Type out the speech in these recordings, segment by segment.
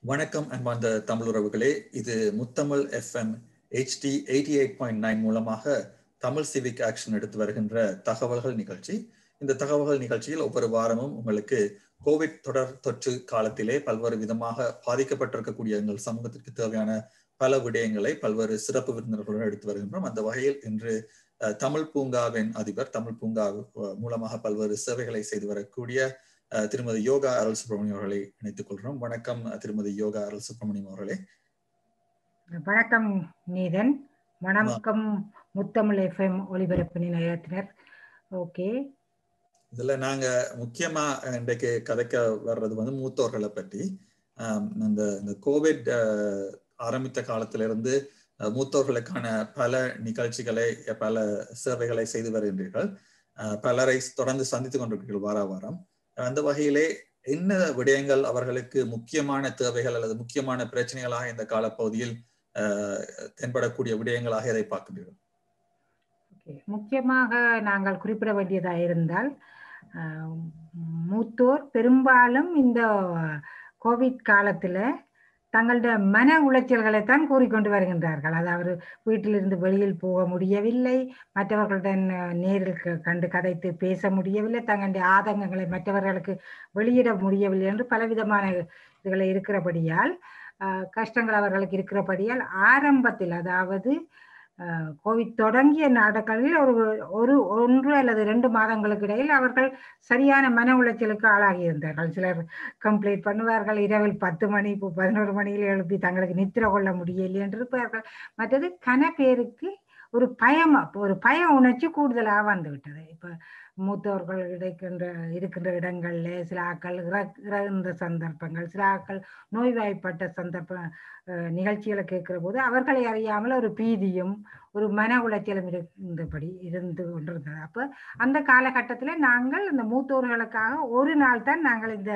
வணக்கம் அன்பார்ந்த தமிழுறவுகளே இது Muthamizh FM HD eighty eight point nine மூலமாக தமிழ் சிவிக் ஆக்ஷன் எடுத்து வருகின்ற தகவல்கள் நிகழ்ச்சி இந்த தகவல்கள் நிகழ்ச்சியில் ஒவ்வொரு வாரமும் உங்களுக்கு கோவிட் தொடர் தொற்று காலத்திலே பல்வேறு விதமாக பாதிக்கப்பட்டிருக்கக்கூடிய எங்கள் சமூகத்திற்கு தேவையான பல விடயங்களை பல்வேறு சிறப்பு விருந்தினர்களுடன் எடுத்து வருகின்றோம் அந்த வகையில் இன்று தமிழ் பூங்காவின் அதிபர் தமிழ் பூங்கா மூலமாக பல்வேறு சேவைகளை செய்து வரக்கூடிய திருமதி யோகா அருள் சுப்பிரமணியம் அவர்களை இணைத்துக் கொள்கிறோம் வணக்கம் திருமதி யோகா அருள் சுப்பிரமணியம் அவர்களே வணக்கம் நீதன் வணக்கம் முத்தமிழ் எஃப்எம் ஒளிபரப்பு நிலையத்தினர் ஓகே இதுல நாங்க முக்கியமா இன்றைக்கு கதைக்க வர்றது வந்து மூத்தோர்களை பற்றி இந்த இந்த கோவிட் ஆரம்பித்த காலத்திலிருந்து மூத்தோர்களுக்கான பல நிகழ்ச்சிகளை பல சேவைகளை செய்து வருகின்றீர்கள் பலரை தொடர்ந்து சந்தித்துக் கொண்டிருக்கிறீர்கள் வார வாரம் அந்த வகையிலே என்ன விடயங்கள் அவர்களுக்கு முக்கியமான தேவைகள் அல்லது முக்கியமான பிரச்சனைகளாக இந்த காலப்பகுதியில் தென்படக்கூடிய விடயங்களாக எதை பார்க்கின்றீர்கள் முக்கியமாக நாங்கள் குறிப்பிட வேண்டியதாக இருந்தால் மூத்தோர் பெரும்பாலும் இந்த கோவிட் காலத்தில் தங்களுடைய மன உளைச்சல்களை தான் கூறிக்கொண்டு வருகின்றார்கள் அதாவது வீட்டிலிருந்து வெளியில் போக முடியவில்லை மற்றவர்களுடன் நேரில் கண்டு கதைத்து பேச முடியவில்லை தங்களுடைய ஆதங்கங்களை மற்றவர்களுக்கு வெளியிட முடியவில்லை என்று பலவிதமான இதுகளை இருக்கிறபடியால் கஷ்டங்கள் அவர்களுக்கு இருக்கிறபடியால் ஆரம்பத்தில் அதாவது கோவிட் தொடங்கிய நாடுகளில் ஒரு ஒரு ஒன்று அல்லது ரெண்டு மாதங்களுக்கு இடையில் அவர்கள் சரியான மன உளைச்சலுக்கு ஆளாகி இருந்தார்கள் சிலர் கம்ப்ளைண்ட் பண்ணுவார்கள் இரவில் பத்து மணி இப்போ பதினோரு மணியில் எழுப்பி தங்களுக்கு நித்திர கொள்ள முடியலை என்று இருப்பார்கள் மற்றது கன பேருக்கு ஒரு பயம் ஒரு பய உணர்ச்சி கூடுதலாக வந்து விட்டது இப்போ மூத்தவர்கள் இருக்கின்ற இருக்கின்ற இடங்கள்ல சில ஆக்கள் இறந்த சந்தர்ப்பங்கள் சில ஆக்கள் நோய்வாய்ப்பட்ட சந்தர்ப்ப நிகழ்ச்சிகளை கேட்கிற போது அவர்களை அறியாமல் ஒரு பீதியும் ஒரு மன உளைச்சலும் இருந்தபடி இருந்து கொண்டிருந்தது அப்போ அந்த காலகட்டத்தில் நாங்கள் இந்த மூத்தோர்களுக்காக ஒரு நாள் தான் நாங்கள் இந்த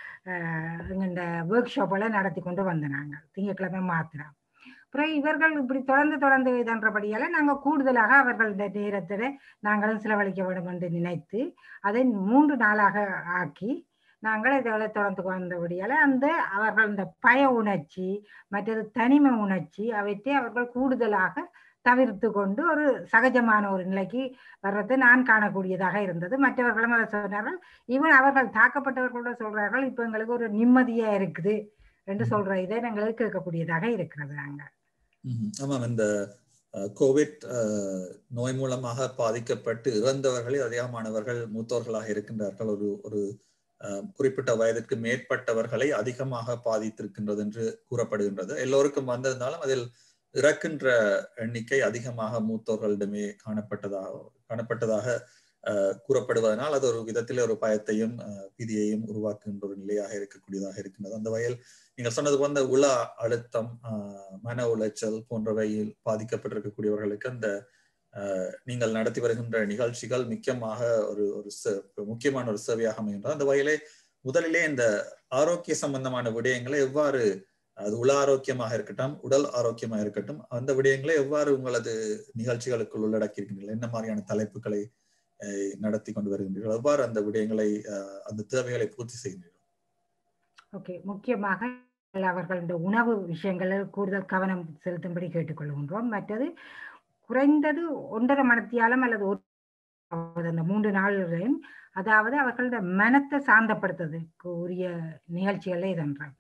இந்த ஒர்க் ஷாப்பெல்லாம் நடத்தி கொண்டு வந்த நாங்கள் திங்கட்கிழமை மாத்திரம் அப்புறம் இவர்கள் இப்படி தொடர்ந்து தொடர்ந்து இதன்றபடியால நாங்கள் கூடுதலாக அவர்களுடைய நேரத்தில் நாங்களும் செலவழிக்க வேண்டும் என்று நினைத்து அதை மூன்று நாளாக ஆக்கி நாங்கள் இதை தொடர்ந்து வந்தபடியால் அந்த அவர்கள் இந்த பய உணர்ச்சி மற்றது தனிமை உணர்ச்சி அவற்றை அவர்கள் கூடுதலாக தவிர்த்து கொண்டு ஒரு சகஜமான ஒரு நிலைக்கு வர்றது நான் காணக்கூடியதாக இருந்தது மற்றவர்களும் அதை சொன்னார்கள் ஈவன் அவர்கள் தாக்கப்பட்டவர்களோட சொல்றார்கள் இப்போ எங்களுக்கு ஒரு நிம்மதியா இருக்குது என்று சொல்ற இதை நாங்கள் கேட்கக்கூடியதாக இருக்கிறது நாங்கள் ஆமாம் இந்த கோவிட் நோய் மூலமாக பாதிக்கப்பட்டு இறந்தவர்களில் அதிகமானவர்கள் மூத்தோர்களாக இருக்கின்றார்கள் ஒரு ஒரு குறிப்பிட்ட வயதிற்கு மேற்பட்டவர்களை அதிகமாக பாதித்திருக்கின்றது என்று கூறப்படுகின்றது எல்லோருக்கும் வந்திருந்தாலும் அதில் இறக்கின்ற எண்ணிக்கை அதிகமாக மூத்தோர்களிடமே காணப்பட்டதாக காணப்பட்டதாக கூறப்படுவதனால் அது ஒரு விதத்தில் ஒரு பயத்தையும் பீதியையும் உருவாக்குகின்ற ஒரு நிலையாக இருக்கக்கூடியதாக இருக்கின்றது அந்த வகையில் நீங்கள் சொன்னது போன்ற உள அழுத்தம் மன உளைச்சல் போன்றவையில் பாதிக்கப்பட்டிருக்கக்கூடியவர்களுக்கு அந்த நீங்கள் நடத்தி வருகின்ற நிகழ்ச்சிகள் முக்கியமாக ஒரு ஒரு முக்கியமான ஒரு சேவையாக அமைகின்றது அந்த வகையிலே முதலிலே இந்த ஆரோக்கிய சம்பந்தமான விடயங்களை எவ்வாறு அது உள ஆரோக்கியமாக இருக்கட்டும் உடல் ஆரோக்கியமாக இருக்கட்டும் அந்த விடயங்களை எவ்வாறு உங்களது நிகழ்ச்சிகளுக்குள் உள்ளடக்கி இருக்கின்றீர்கள் என்ன மாதிரியான தலைப்புகளை நடத்தி கொண்டு வருகின்றீர்கள் எவ்வாறு அந்த விடயங்களை அந்த தேவைகளை பூர்த்தி செய்கின்றீர்கள் ஓகே முக்கியமாக அவர்களுடைய உணவு விஷயங்களில் கூடுதல் கவனம் செலுத்தும்படி கேட்டுக்கொள்கின்றோம் மற்றது குறைந்தது ஒன்றரை மணத்தியாலம் அல்லது ஒரு அந்த மூன்று நாள்களையும் அதாவது அவர்களோட மனத்தை சாந்தப்படுத்துறதுக்கு உரிய நிகழ்ச்சிகளே இதன்றோம்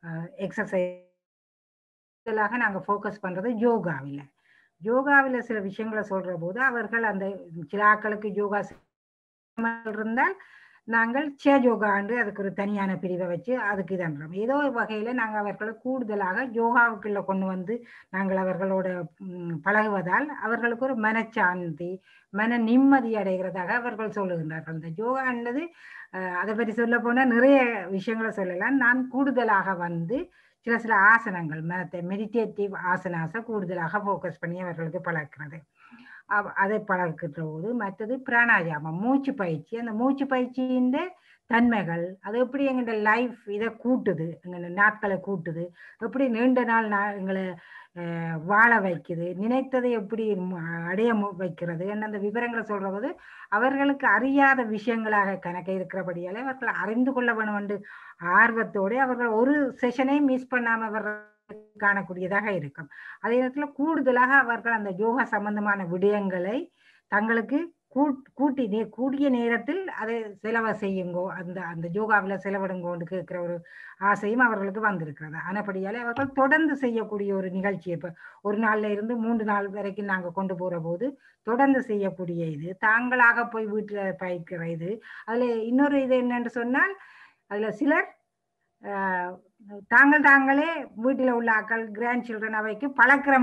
எக்ஸசைஸ் நாங்கள் ஃபோக்கஸ் பண்ணுறது யோகாவில் யோகாவில் சில விஷயங்களை சொல்ற போது அவர்கள் அந்த சில ஆக்களுக்கு யோகா இருந்தால் நாங்கள் சே யோகாண்டு அதுக்கு ஒரு தனியான பிரிவை வச்சு அதுக்கு இதன்றோம் ஏதோ ஒரு வகையில் நாங்கள் அவர்களை கூடுதலாக யோகாவுக்குள்ள கொண்டு வந்து நாங்கள் அவர்களோட பழகுவதால் அவர்களுக்கு ஒரு மனச்சாந்தி மன நிம்மதி அடைகிறதாக அவர்கள் சொல்லுகின்றார்கள் இந்த யோகா என்பது அதை பற்றி சொல்ல போனால் நிறைய விஷயங்களை சொல்லலாம் நான் கூடுதலாக வந்து சில சில ஆசனங்கள் மனத்தை மெடிடேட்டிவ் ஆசனாசை கூடுதலாக ஃபோக்கஸ் பண்ணி அவர்களுக்கு பழக்கிறது அதை பழக்கின்ற போது மற்றது பிராணாயாமம் மூச்சு பயிற்சி அந்த மூச்சு பயிற்சியின் தன்மைகள் அது எப்படி எங்களோட லைஃப் இதை கூட்டுது எங்களோட நாட்களை கூட்டுது எப்படி நீண்ட நாள் நா- எங்களை அஹ், வாழ வைக்குது நினைத்ததை எப்படி ம- அடைய மு- வைக்கிறது என்ன அந்த விவரங்களை சொல்றது அவர்களுக்கு அறியாத விஷயங்களாக கணக்க இருக்கிறபடியால அவர்கள் அறிந்து கொள்ள வேணும் என்று ஆர்வத்தோடு அவர்கள் ஒரு செஷனையும் மிஸ் பண்ணாம அவர்கள் காணக்கூடியதாக இருக்கும் அதே நேரத்தில் கூடுதலாக அவர்கள் அந்த யோகா சம்பந்தமான விடயங்களை தங்களுக்கு கூட்- கூட்டி நே கூடிய நேரத்தில் அதை செலவு செய்யுங்கோ அந்த அந்த யோகாவில் செலவிடுங்கோன்னு கேட்கிற ஒரு ஆசையும் அவர்களுக்கு வந்திருக்கிறது ஆனபடியாலே அவர்கள் தொடர்ந்து செய்யக்கூடிய ஒரு நிகழ்ச்சி இப்போ ஒரு நாள்ல இருந்து மூன்று நாள் வரைக்கும் நாங்கள் கொண்டு போகிற போது தொடர்ந்து செய்யக்கூடிய இது தாங்களாக போய் வீட்டில் பயிர்க்கிற இது அதில் இன்னொரு இது என்னன்னு சொன்னால் அதில் சிலர் ஆஹ், தாங்கள் தாங்களே வீட்டில் உள்ள ஆக்கள் கிராண்ட் சில்ட்ரன் அவைக்கு பழக்கிற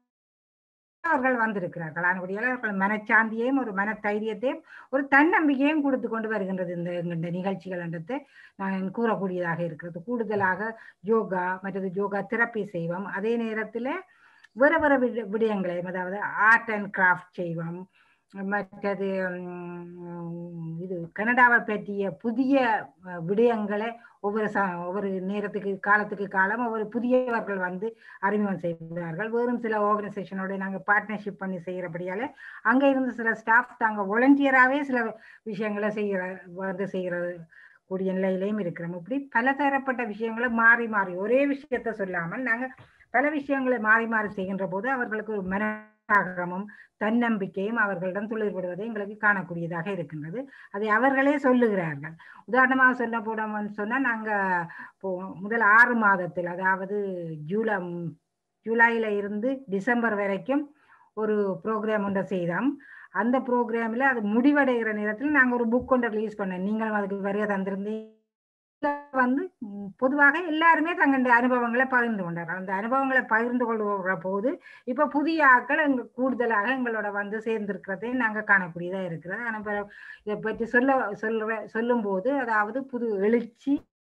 அவர்கள் வந்திருக்கிறார்கள் ஆனபடியால் அவர்கள் மனச்சாந்தியையும் ஒரு மன தைரியத்தையும் ஒரு தன்னம்பிக்கையும் கொடுத்து கொண்டு வருகின்றது இந்த இந்த நிகழ்ச்சிகள் என்றது நான் கூறக்கூடியதாக இருக்கிறது கூடுதலாக யோகா மற்றது யோகா தெரப்பி செய்வோம் அதே நேரத்தில் வேறு வேறு விட- விடயங்களையும் அதாவது ஆர்ட் அண்ட் கிராஃப்ட் செய்வோம் மற்றது உம், இது கனடாவை பற்றிய புதிய அஹ், விடயங்களை ஒவ்வொரு ச ஒவ்வொரு நேரத்துக்கு காலத்துக்கு காலம் ஒவ்வொரு புதியவர்கள் வந்து அறிமுகம் செய்கிறார்கள் வேறும் சில ஆர்கனைசேஷனோட நாங்கள் பார்ட்னர்ஷிப் பண்ணி செய்கிறபடியால அங்கே இருந்து சில ஸ்டாஃப் தாங்க வாலண்டியராகவே சில விஷயங்களை செய்கிற வந்து செய்கிறது கூடிய நிலையிலையும் இருக்கிறோம் இப்படி பலதரப்பட்ட விஷயங்களை மாறி மாறி ஒரே விஷயத்த சொல்லாமல் நாங்கள் பல விஷயங்களை மாறி மாறி செய்கின்ற போது அவர்களுக்கு ஒரு மனசாகமும் தன்னம்பிக்கையும் அவர்களிடம் துளிர்விடுவதை எங்களுக்கு காணக்கூடியதாக இருக்கின்றது அதை அவர்களே சொல்லுகிறார்கள் உதாரணமாக சொல்ல போனோம்னு சொன்னால் நாங்கள் இப்போ முதல் ஆறு மாதத்தில் அதாவது ஜூலை ஜூலையில இருந்து டிசம்பர் வரைக்கும் ஒரு ப்ரோக்ராம் ஒன்றை செய்தோம் அந்த ப்ரோக்ராமில் அது முடிவடைகிற நேரத்தில் நாங்கள் ஒரு புக் ஒன்றை ரிலீஸ் பண்ணோம் நீங்களும் அதுக்கு வருகை தந்திருந்தீங்க வந்து ம், பொதுவாக எல்லாருமே தங்களுடைய அனுபவங்களை பகிர்ந்து கொண்டார்கள் அந்த அனுபவங்களை பகிர்ந்து கொள்கிற போது இப்ப புதிய ஆட்கள் எங்க கூடுதலாக எங்களோட வந்து சேர்ந்திருக்கிறதை நாங்க காணக்கூடியதா இருக்கிறது ஆனால் பிற- இதை பற்றி சொல்ல சொல்ற சொல்லும் போது அதாவது புது எழுச்சி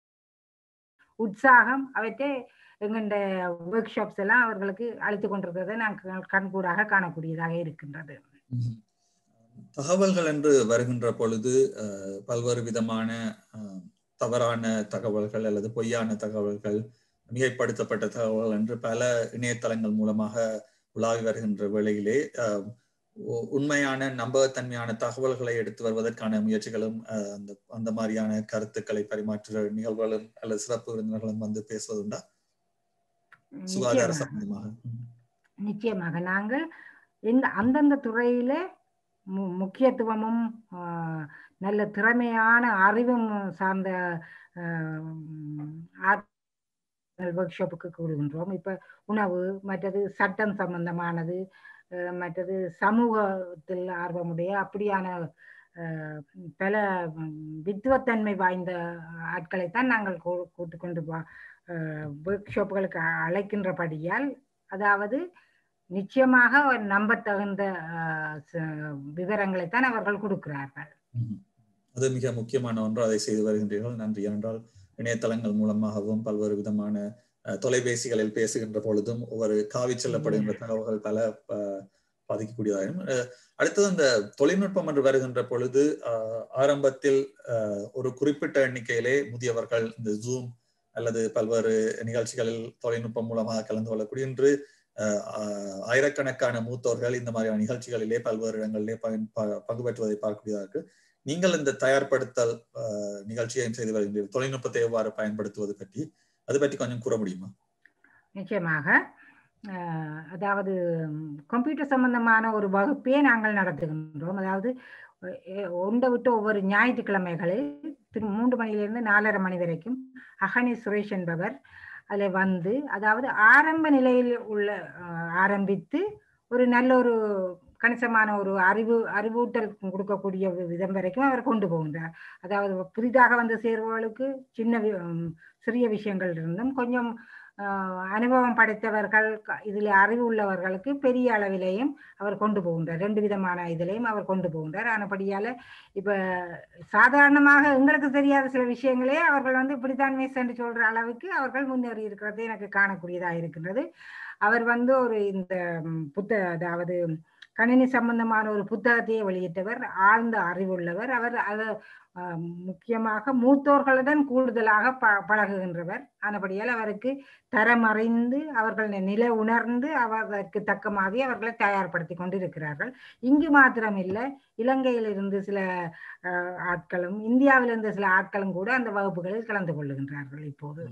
உற்சாகம் அவற்றை எங்கண்ட ஒர்க் ஷாப்ஸ் எல்லாம் அவர்களுக்கு அளித்து கொண்டிருக்கிறதை நாங்கள் கண்கூடாக காணக்கூடியதாக இருக்கின்றது ம்ஹும். தகவல்கள் என்று வருகின்ற பொழுது அஹ், பல்வேறு விதமான அஹ், தவறான தகவல்கள் அல்லது பொய்யான தகவல்கள் மிகைப்படுத்தப்பட்ட தகவல்கள் என்று பல இணையதளங்கள் மூலமாக உலாவி வருகின்ற வேளையிலே அஹ், உ- உண்மையான நம்பகத்தன்மையான தகவல்களை எடுத்து வருவதற்கான முயற்சிகளும் அஹ், அந்த அந்த மாதிரியான கருத்துக்களை பரிமாற்றுற நிகழ்வுகளும் அல்லது சிறப்பு விருந்தினர்களும் வந்து பேசுவதுண்டா சுகாதார நிச்சயமாக சம்பந்தமாக ம். நிச்சயமாக நாங்கள் இந்த அந்தந்த துறையில மு- முக்கியத்துவமும் ஆஹ், நல்ல திறமையான அறிவும் சார்ந்த ஒர்க் ஷாப்புக்கு கூடுகின்றோம் இப்ப உணவு மற்றது சட்டம் சம்பந்தமானது அஹ், மற்றது சமூகத்தில் ஆர்வமுடைய அப்படியான அஹ், பல ம், வித்துவத்தன்மை வாய்ந்த ஆட்களைத்தான் நாங்கள் கூ- கூட்டிக் கொண்டு ஒர்க் ஷாப்புகளுக்கு அழைக்கின்றபடியால் அதாவது நிச்சயமாக ஒரு நம்பத்தகுந்த அஹ், ச- விவரங்களைத்தான் அவர்கள் கொடுக்கிறார்கள் ம்ஹும். அது மிக முக்கியமான ஒன்று அதை செய்து வருகின்றீர்கள் நன்றி ஏனென்றால் இணையதளங்கள் மூலமாகவும் பல்வேறு விதமான அஹ், தொலைபேசிகளில் பேசுகின்ற பொழுதும் ஒவ்வொரு காவி செல்லப்படுகின்ற தகவல்கள் பல அஹ், பாதிக்கக்கூடியதாகும் அஹ், அடுத்தது இந்த தொழில்நுட்பம் என்று வருகின்ற பொழுது அஹ், ஆரம்பத்தில் அஹ், ஒரு குறிப்பிட்ட எண்ணிக்கையிலே முதியவர்கள் இந்த ஜூம் அல்லது பல்வேறு நிகழ்ச்சிகளில் தொழில்நுட்பம் மூலமாக கலந்து கொள்ளக்கூடிய இன்று அஹ், ஆஹ், ஆயிரக்கணக்கான மூத்தோர்கள் இந்த மாதிரியான நிகழ்ச்சிகளிலே பல்வேறு இடங்களிலே பகிர்ந்து- ப- பங்கு பெற்றுவதை பார்க்கக்கூடியதாக இருக்கு நீங்கள் இந்த தயார்படுத்தல் அஹ், நிகழ்ச்சியையும் செய்து வருகின்றீர்கள் தொழில்நுட்பத்தை எவ்வாறு பயன்படுத்துவது பற்றி அது பற்றி கொஞ்சம் கூற முடியுமா நிச்சயமாக அஹ், அதாவது கம்ப்யூட்டர் சம்பந்தமான ஒரு வகுப்பே நாங்கள் நடத்துகின்றோம் அதாவது அஹ், ஒன்றை விட்டு ஒவ்வொரு ஞாயிற்றுக்கிழமைகளில் திரு மூன்று மணியிலிருந்து நாலரை மணி வரைக்கும் அகனி சுரேஷ் என்பவர் அதில் வந்து அதாவது ஆரம்ப நிலையில் உள்ள அஹ், ஆரம்பித்து ஒரு நல்ல ஒரு கணிசமான ஒரு அறிவு அறிவூட்டல் கொடுக்கக்கூடிய ஒரு விதம் வரைக்கும் அவர் கொண்டு போகின்றார் அதாவது புதிதாக வந்து சேர்பவர்களுக்கு சின்ன வி- உம், சிறிய விஷயங்கள் இருந்தும் கொஞ்சம் ஆஹ், அனுபவம் படைத்தவர்கள் க- இதில் அறிவு உள்ளவர்களுக்கு பெரிய அளவிலேயும் அவர் கொண்டு போகின்றார் ரெண்டு விதமான இதிலையும் அவர் கொண்டு போகின்றார் ஆனபடியால இப்ப சாதாரணமாக எங்களுக்கு தெரியாத சில விஷயங்களே அவர்கள் வந்து இப்படித்தான் மிஸ் என்று சொல்ற அளவுக்கு அவர்கள் முன்னேறி இருக்கிறது எனக்கு காணக்கூடியதாக இருக்கின்றது அவர் வந்து ஒரு இந்த ம், புத்த அதாவது கணினி சம்பந்தமான ஒரு புத்தகத்தையே வெளியிட்டவர் ஆழ்ந்த அறிவுள்ளவர் அவர் அதை முக்கியமாக மூத்தோர்களுடன் கூடுதலாக ப பழகுகின்றவர் ஆனபடியால் அவருக்கு தரம் அறிந்து அவர்கள் நிலை உணர்ந்து அவருக்கு தக்க மாதிரி அவர்களை தயார்படுத்தி கொண்டு இருக்கிறார்கள் இங்கு மாத்திரம் இல்லை இலங்கையில் இருந்து சில ஆட்களும் இந்தியாவிலிருந்து சில ஆட்களும் கூட அந்த வகுப்புகளில் கலந்து கொள்ளுகின்றார்கள் இப்போது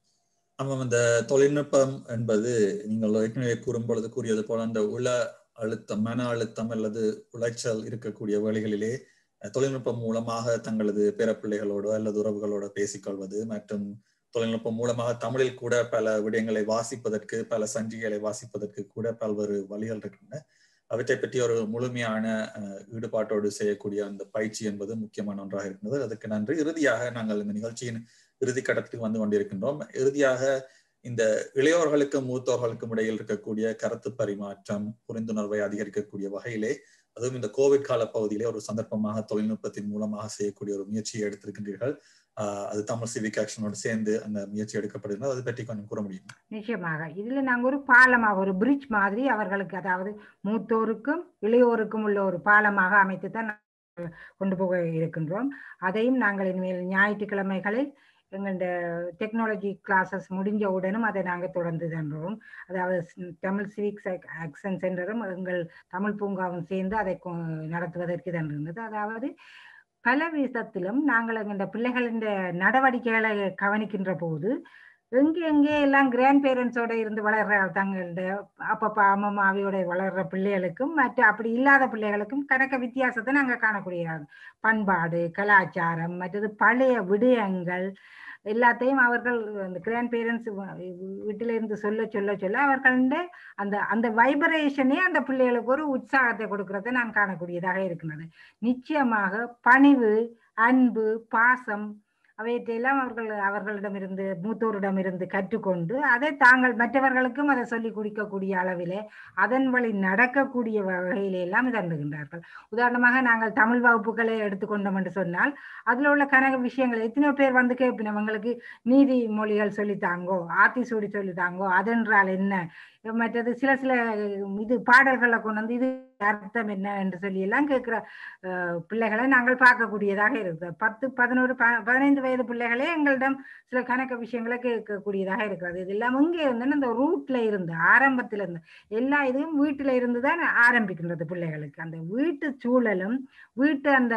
ஆமாம் இந்த தொழில்நுட்பம் என்பது நீங்கள் ஏற்கனவே கூறும் பொழுது கூறியது போல அந்த உள அழுத்தம் மன அழுத்தம் அல்லது உளைச்சல் இருக்கக்கூடிய வழிகளிலே தொழில்நுட்பம் மூலமாக தங்களது பிறப்பிள்ளைகளோடோ அல்லது உறவுகளோட பேசிக்கொள்வது மற்றும் தொழில்நுட்பம் மூலமாக தமிழில் கூட பல விடயங்களை வாசிப்பதற்கு பல சஞ்சிகைகளை வாசிப்பதற்கு கூட பல்வேறு வழிகள் இருக்கின்றன அவற்றை பற்றி ஒரு முழுமையான ஈடுபாட்டோடு செய்யக்கூடிய அந்த பயிற்சி என்பது முக்கியமான ஒன்றாக இருக்கின்றது அதுக்கு நன்றி இறுதியாக நாங்கள் இந்த நிகழ்ச்சியின் இறுதி கட்டத்துக்கு வந்து கொண்டிருக்கின்றோம் இறுதியாக இந்த இளையோர்களுக்கும் மூத்தோர்களுக்கும் இடையில் இருக்கக்கூடிய கருத்து பரிமாற்றம் புரிந்துணர்வை அதிகரிக்கக்கூடிய வகையிலே அதுவும் இந்த கோவிட் கால பகுதியிலே ஒரு சந்தர்ப்பமாக தொழில்நுட்பத்தின் மூலமாக செய்யக்கூடிய ஒரு முயற்சியை எடுத்திருக்கின்றீர்கள் அது தமிழ் சிவிக் ஆக்ஷனோடு சேர்ந்து அந்த முயற்சி எடுக்கப்படுகிறது அதை பற்றி கொஞ்சம் கூற முடியும் நிச்சயமாக இதுல நாங்க ஒரு பாலமாக ஒரு பிரிட்ஜ் மாதிரி அவர்களுக்கு அதாவது மூத்தோருக்கும் இளையோருக்கும் உள்ள ஒரு பாலமாக அமைத்து தான் கொண்டு போக இருக்கின்றோம் அதையும் நாங்கள் இனிமேல் ஞாயிற்றுக்கிழமைகளில் எங்களோட டெக்னாலஜி கிளாஸஸ் முடிஞ்ச உடனும் அதை நாங்கள் தொடர்ந்து தன்றோம் அதாவது தமிழ் சிவிக்ஸ் ஆக்சன் சென்டரும் எங்கள் தமிழ் பூங்காவும் சேர்ந்து அதை நடத்துவதற்கு தந்திருந்தது அதாவது பல விதத்திலும் நாங்கள் எங்கள் பிள்ளைகளின் நடவடிக்கைகளை கவனிக்கின்ற போது எங்கே எங்கே எல்லாம் கிராண்ட் பேரண்ட்ஸோட இருந்து வளர்ற தங்களோட அப்பப்பா அம்மம்மாவியோட வளர்ற பிள்ளைகளுக்கும் மற்ற அப்படி இல்லாத பிள்ளைகளுக்கும் கணக்க வித்தியாசத்தை நாங்கள் காணக்கூடிய பண்பாடு கலாச்சாரம் மற்றது பழைய விடயங்கள் எல்லாத்தையும் அவர்கள் அந்த கிராண்ட் பேரண்ட்ஸ் வீட்டில இருந்து சொல்ல சொல்ல சொல்ல அவர்கள்ட அந்த அந்த வைப்ரேஷனே அந்த பிள்ளைகளுக்கு ஒரு உற்சாகத்தை கொடுக்கறதை நான் காணக்கூடியதாக இருக்கிறது நிச்சயமாக பணிவு அன்பு பாசம் அவையற்றையெல்லாம் அவர்கள் அவர்களிடமிருந்து மூத்தோரிடமிருந்து கற்றுக்கொண்டு அதை தாங்கள் மற்றவர்களுக்கும் அதை சொல்லி குடிக்கக்கூடிய அளவிலே அதன் வழி நடக்கக்கூடிய வகையில எல்லாம் தந்துகின்றார்கள் உதாரணமாக நாங்கள் தமிழ் வகுப்புகளை எடுத்துக்கொண்டோம் என்று சொன்னால் அதுல உள்ள கனக விஷயங்கள் எத்தனையோ பேர் வந்து கேட்பினோம் எங்களுக்கு நீதி மொழிகள் சொல்லித்தாங்கோ ஆத்தி சூடி சொல்லித்தாங்கோ அதென்றால் என்ன மற்றது சில சில இது பாடல்களை கொண்டு வந்து இது அர்த்தம் என்ன என்று சொல்லி எல்லாம் கேட்கிற பிள்ளைகளை நாங்கள் பார்க்கக்கூடியதாக இருக்குது பத்து பதினோரு பதினைந்து வயது பிள்ளைகளே எங்களிடம் சில கணக்க விஷயங்களை கேட்கக்கூடியதாக இருக்கிறது இது எல்லாம் இங்கே இருந்து அந்த ரூட்ல இருந்து ஆரம்பத்துல இருந்து எல்லா இதுவும் வீட்டுல இருந்து தான் ஆரம்பிக்கின்றது பிள்ளைகளுக்கு அந்த வீட்டு சூழலும் வீட்டு அந்த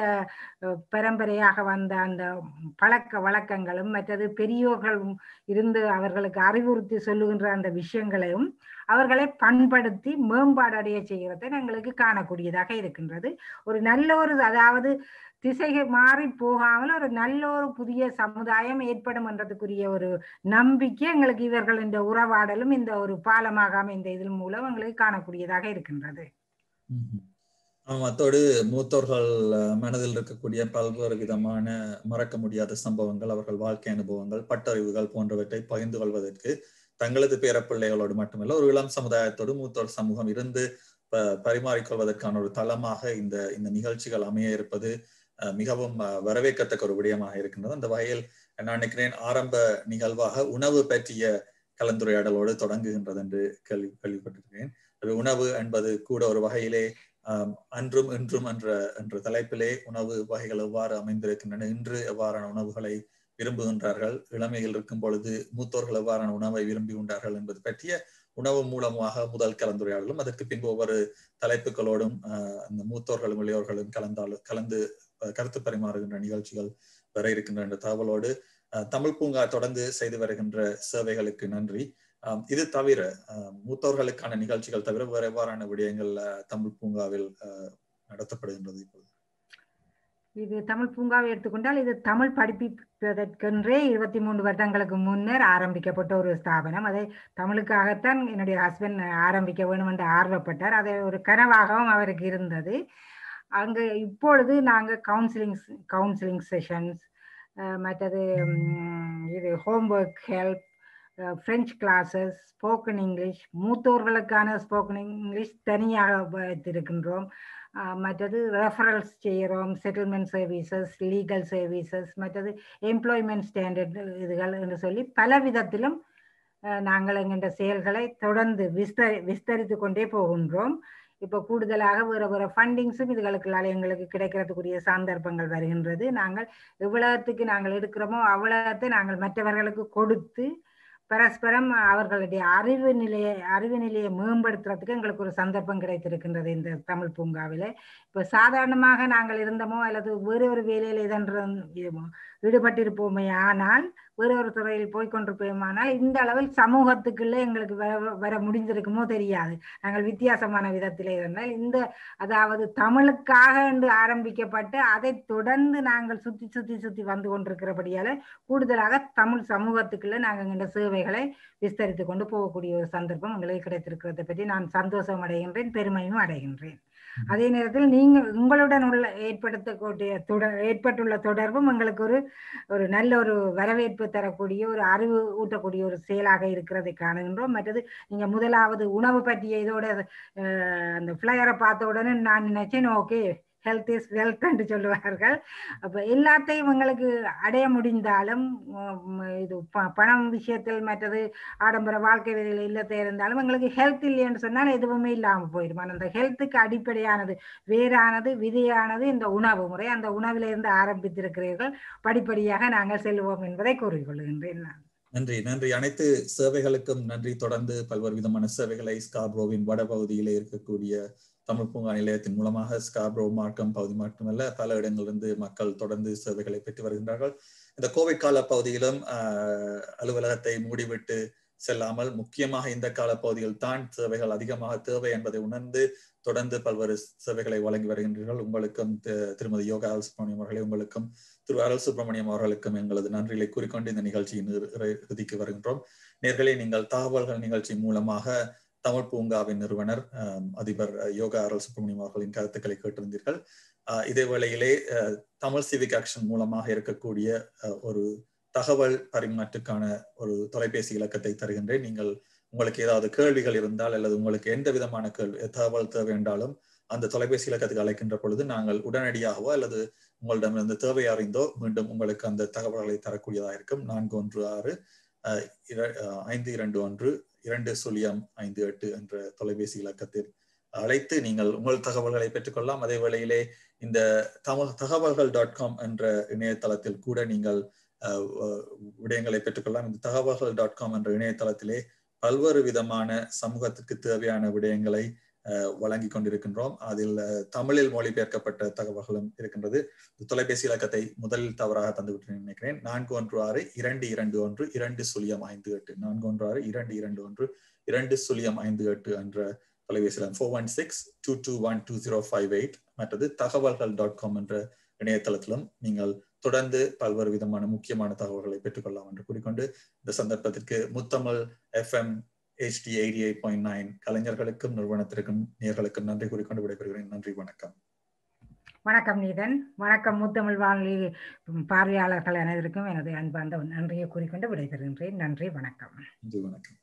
பரம்பரையாக வந்த அந்த பழக்க வழக்கங்களும் மற்றது பெரியோர்களும் இருந்து அவர்களுக்கு அறிவுறுத்தி சொல்லுகின்ற அந்த விஷயங்களையும் அவர்களை பண்படுத்தி மேம்பாடு அடைய செய்கிறதை எங்களுக்கு காணக்கூடியதாக இருக்கின்றது ஒரு நல்ல ஒரு அதாவது திசைகள் மாறி போகாமல் ஒரு நல்ல ஒரு புதிய சமுதாயம் ஏற்படும் என்றதுக்குரிய ஒரு நம்பிக்கை எங்களுக்கு இவர்கள் இந்த உறவாடலும் இந்த ஒரு பாலமாக அமைந்த இதன் மூலம் எங்களுக்கு காணக்கூடியதாக இருக்கின்றது அத்தோடு மூத்தோர்கள் மனதில் இருக்கக்கூடிய பல்வேறு விதமான மறக்க முடியாத சம்பவங்கள் அவர்கள் வாழ்க்கை அனுபவங்கள் பட்டறிவுகள் போன்றவற்றை பகிர்ந்து கொள்வதற்கு தங்களது பேரப்பிள்ளைகளோடு மட்டுமல்ல ஒரு இளம் சமுதாயத்தோடு மூத்தோர் சமூகம் இருந்து பரிமாறிக்கொள்வதற்கான ஒரு தளமாக இந்த இந்த நிகழ்ச்சிகள் அமைய இருப்பது மிகவும் வரவேற்கத்தக்க ஒரு விடயமாக இருக்கின்றது அந்த வகையில் நான் நினைக்கிறேன் ஆரம்ப நிகழ்வாக உணவு பற்றிய கலந்துரையாடலோடு தொடங்குகின்றது என்று கேள்வி கேள்விப்பட்டிருக்கிறேன் அது உணவு என்பது கூட ஒரு வகையிலே அன்றும் இன்றும் என்ற என்ற தலைப்பிலே உணவு வகைகள் எவ்வாறு அமைந்திருக்கின்றன இன்று எவ்வாறான உணவுகளை விரும்புகின்றார்கள் இளமையில் இருக்கும் பொழுது மூத்தோர்கள் எவ்வாறான உணவை விரும்பி உண்டார்கள் என்பது பற்றிய உணவு மூலமாக முதல் கலந்துரையாடலும் அதற்கு பின்பு ஒவ்வொரு தலைப்புகளோடும் அந்த மூத்தோர்களும் இளையோர்களும் கலந்தாலும் கலந்து கருத்து பரிமாறுகின்ற நிகழ்ச்சிகள் வர இருக்கின்ற என்ற தகவலோடு தமிழ் பூங்கா தொடர்ந்து செய்து வருகின்ற சேவைகளுக்கு நன்றி இது தவிர மூத்தோர்களுக்கான நிகழ்ச்சிகள் தவிர வேறு எவ்வாறான விடயங்கள் தமிழ் பூங்காவில் நடத்தப்படுகின்றது இப்போது இது தமிழ் பூங்காவை எடுத்துக்கொண்டால் இது தமிழ் படிப்பிப்பதற்கென்றே இருபத்தி மூன்று வருடங்களுக்கு முன்னர் ஆரம்பிக்கப்பட்ட ஒரு ஸ்தாபனம் அதை தமிழுக்காகத்தான் என்னுடைய ஹஸ்பண்ட் ஆரம்பிக்க வேண்டும் என்று ஆர்வப்பட்டார் அதை ஒரு கனவாகவும் அவருக்கு இருந்தது அங்கே இப்பொழுது நாங்கள் கவுன்சிலிங் கவுன்சிலிங் செஷன்ஸ் மற்றது இது homework help French classes spoken English மூத்தோர்களுக்கான ஸ்போக்கன் இங்கிலீஷ் தனியாக வைத்திருக்கின்றோம் மற்றது ரெஃபரல்ஸ் செய்கிறோம் செட்டில்மெண்ட் சர்வீசஸ் லீகல் சர்வீசஸ் மற்றது எம்ப்ளாய்மெண்ட் ஸ்டாண்டர்ட் இதுகள் என்று சொல்லி பல விதத்திலும் நாங்கள் எங்கள்ட செயல்களை தொடர்ந்து விஸ்தரி விஸ்தரித்து கொண்டே போகின்றோம் இப்போ கூடுதலாக வேறு வேறு ஃபண்டிங்ஸும் இதுகளுக்குள்ளால எங்களுக்கு கிடைக்கிறதுக்குரிய சந்தர்ப்பங்கள் வருகின்றது நாங்கள் எவ்வளவுத்துக்கு நாங்கள் எடுக்கிறோமோ அவ்வளவுத்தை நாங்கள் மற்றவர்களுக்கு கொடுத்து பரஸ்பரம் அவர்களுடைய அறிவு நிலையை அறிவு நிலையை மேம்படுத்துறதுக்கு எங்களுக்கு ஒரு சந்தர்ப்பம் கிடைத்திருக்கின்றது இந்த தமிழ் பூங்காவில் இப்போ சாதாரணமாக நாங்கள் இருந்தோமோ அல்லது வேறு ஒரு வேலையில் இதன்ற ஈடுபட்டிருப்போமே ஆனால் வேறு ஒரு துறையில் போய் கொண்டிருப்போமானால் இந்த அளவில் சமூகத்துக்குள்ளே எங்களுக்கு வர வர முடிஞ்சிருக்குமோ தெரியாது நாங்கள் வித்தியாசமான விதத்திலே இருந்தால் இந்த அதாவது தமிழுக்காக என்று ஆரம்பிக்கப்பட்டு அதை தொடர்ந்து நாங்கள் சுற்றி சுற்றி சுற்றி வந்து கொண்டிருக்கிறபடியால கூடுதலாக தமிழ் சமூகத்துக்குள்ள நாங்கள் இந்த சேவைகளை விஸ்தரித்து கொண்டு போகக்கூடிய ஒரு சந்தர்ப்பம் எங்களுக்கு கிடைத்திருக்கிறதை பற்றி நான் சந்தோஷம் அடைகின்றேன் பெருமையும் அடைகின்றேன் அதே நேரத்தில் நீங்கள் உங்களுடன் உள்ள ஏற்படுத்தக்கூடிய தொடர் ஏற்பட்டுள்ள தொடர்பும் எங்களுக்கு ஒரு ஒரு நல்ல ஒரு வரவேற்பு தரக்கூடிய ஒரு அறிவு ஊட்டக்கூடிய ஒரு செயலாக இருக்கிறதை காணுகின்றோம் மற்றது நீங்க முதலாவது உணவு பற்றிய இதோட அந்த ஃப்ளையரை பார்த்த உடனே நான் நினைச்சேன் ஓகே ஹெல்த் இஸ் வெல்த் என்று சொல்லுவார்கள் அப்போ எல்லாத்தையும் எங்களுக்கு அடைய முடிந்தாலும் இது பணம் விஷயத்தில் மற்றது ஆடம்பர வாழ்க்கை விதையில் இல்லத்தை இருந்தாலும் எங்களுக்கு ஹெல்த் இல்லைன்னு சொன்னால் எதுவுமே இல்லாமல் போயிடும் அந்த ஹெல்த்துக்கு அடிப்படையானது வேறானது விதையானது இந்த உணவு முறை அந்த உணவிலிருந்து ஆரம்பித்திருக்கிறீர்கள் படிப்படியாக நாங்கள் செல்வோம் என்பதை கூறிக்கொள்கின்றேன் நான் நன்றி நன்றி அனைத்து சேவைகளுக்கும் நன்றி தொடர்ந்து பல்வேறு விதமான சேவைகளை ஸ்காப்ரோவின் வடபகுதியிலே இருக்கக்கூடிய தமிழ் பூங்கா நிலையத்தின் மூலமாக ஸ்காப்ரோ மார்க்கம் பகுதி மட்டுமல்ல பல இடங்களிலிருந்து மக்கள் தொடர்ந்து சேவைகளை பெற்று வருகின்றார்கள் இந்த கோவிட் கால பகுதியிலும் அலுவலகத்தை மூடிவிட்டு செல்லாமல் முக்கியமாக இந்த கால பகுதியில் தான் சேவைகள் அதிகமாக தேவை என்பதை உணர்ந்து தொடர்ந்து பல்வேறு சேவைகளை வழங்கி வருகின்றீர்கள் உங்களுக்கும் திருமதி யோகா அல் சுப்ரமணியம் அவர்களே உங்களுக்கும் திரு அருள் சுப்பிரமணியம் அவர்களுக்கும் எங்களது நன்றிகளை கூறிக்கொண்டு இந்த நிகழ்ச்சியின் இறுதிக்கு வருகின்றோம் நேர்களை நீங்கள் தகவல்கள் நிகழ்ச்சி மூலமாக தமிழ் பூங்காவின் நிறுவனர் அதிபர் யோகா அருள் சுப்பிரமணியம் அவர்களின் கருத்துக்களை கேட்டிருந்தீர்கள் இதே வேளையிலே தமிழ் சிவிக் ஆக்ஷன் மூலமாக இருக்கக்கூடிய ஒரு தகவல் பரிமாற்றுக்கான ஒரு தொலைபேசி இலக்கத்தை தருகின்றேன் நீங்கள் உங்களுக்கு ஏதாவது கேள்விகள் இருந்தால் அல்லது உங்களுக்கு எந்த விதமான கேள்வி தகவல் தேவை என்றாலும் அந்த தொலைபேசி இலக்கத்துக்கு அழைக்கின்ற பொழுது நாங்கள் உடனடியாகவோ அல்லது உங்களிடமிருந்து தேவை அறிந்தோ மீண்டும் உங்களுக்கு அந்த தகவல்களை தரக்கூடியதாக இருக்கும் நான்கு ஒன்று ஆறு ஐந்து இரண்டு ஒன்று இரண்டு சுழியம் ஐந்து எட்டு என்ற தொலைபேசி இலக்கத்தில் அழைத்து நீங்கள் உங்கள் தகவல்களை பெற்றுக்கொள்ளலாம் அதே வேளையிலே இந்த தமிழ் தகவல்கள் டாட் காம் என்ற இணையதளத்தில் கூட நீங்கள் விடயங்களை பெற்றுக்கொள்ளலாம் இந்த தகவல்கள் டாட் காம் என்ற இணையதளத்திலே பல்வேறு விதமான சமூகத்துக்கு தேவையான விடயங்களை வழங்கி கொண்டிருக்கின்றோம் அதில் தமிழில் மொழிபெயர்க்கப்பட்ட தகவல்களும் இருக்கின்றது தொலைபேசி இலக்கத்தை முதலில் தவறாக தந்துவிட்டு நினைக்கிறேன் நான்கு ஒன்று ஆறு இரண்டு இரண்டு ஒன்று இரண்டு சுழியம் ஐந்து எட்டு நான்கு ஒன்று ஆறு இரண்டு இரண்டு ஒன்று இரண்டு சுழியம் ஐந்து எட்டு என்ற தொலைபேசி இலக்கம் four one six two two one two zero five eight மற்றது தகவல்கள் டாட் காம் என்ற இணையதளத்திலும் நீங்கள் தொடர்ந்து பல்வேறு விதமான முக்கியமான தகவல்களை பெற்றுக்கொள்ளலாம் என்று கூறிக்கொண்டு இந்த சந்தர்ப்பத்திற்கு Muthamizh FM HD eighty eight point nine கலைஞர்களுக்கும் நிறுவனத்திற்கும் நேர்களுக்கும் நன்றி கூறிக்கொண்டு விடைபெறுகிறேன் நன்றி வணக்கம் வணக்கம் நீதன் வணக்கம் முத்தமிழ் வானொலி பார்வையாளர்கள் அனைவருக்கும் எனது அன்பார்ந்த நன்றியை கூறிக்கொண்டு விடைபெறுகின்றேன் நன்றி வணக்கம் நன்றி வணக்கம்